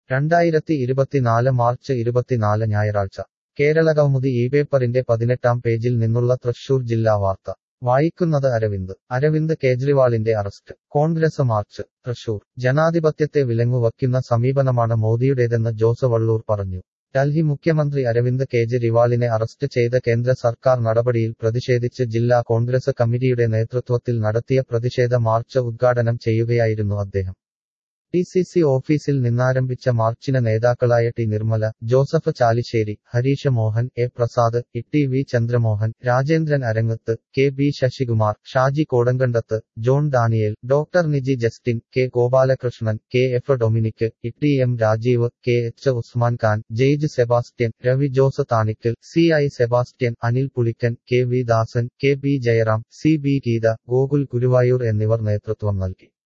രണ്ടായിരത്തി ഇരുപത്തിനാല് മാർച്ച് ഇരുപത്തിനാല് ഞായറാഴ്ച കേരളകൗമുദി ഈ പേപ്പറിന്റെ പതിനെട്ടാം പേജിൽ നിന്നുള്ള തൃശൂർ ജില്ലാ വാർത്ത വായിക്കുന്നത് അരവിന്ദ് അരവിന്ദ് കേജ്രിവാളിന്റെ അറസ്റ്റ് കോൺഗ്രസ് മാർച്ച് തൃശൂർ ജനാധിപത്യത്തെ വിലങ്ങുവയ്ക്കുന്ന സമീപനമാണ് മോദിയുടേതെന്ന് ജോസ് വള്ളൂർ പറഞ്ഞു ഡൽഹി മുഖ്യമന്ത്രി അരവിന്ദ് കേജ്രിവാളിനെ അറസ്റ്റ് ചെയ്ത കേന്ദ്ര സർക്കാർ നടപടിയിൽ പ്രതിഷേധിച്ച് ജില്ലാ കോൺഗ്രസ് കമ്മിറ്റിയുടെ നേതൃത്വത്തിൽ നടത്തിയ പ്രതിഷേധ മാർച്ച് ഉദ്ഘാടനം ചെയ്യുകയായിരുന്നു അദ്ദേഹം ഡി സി സി ഓഫീസിൽ നിന്നാരംഭിച്ച മാർച്ചിന് നേതാക്കളായ T Nirmala Joseph Chalissery Harish Mohan A Prasad E T V Chandramohan Rajendran Arangath K B Sasikumar Shaji Kodankandath John Daniel doctor Niji Justin K Gopalakrishnan K F Dominic E T M Rajeev K H Usman Khan ജെയ്ജ് Sebastian Ravi Jose Thanikkal C I Sebastian Anil Pulikkan K V Dasan K B Jayaram C B Geetha Gokul Guruvayur എന്നിവർ നേതൃത്വം നൽകി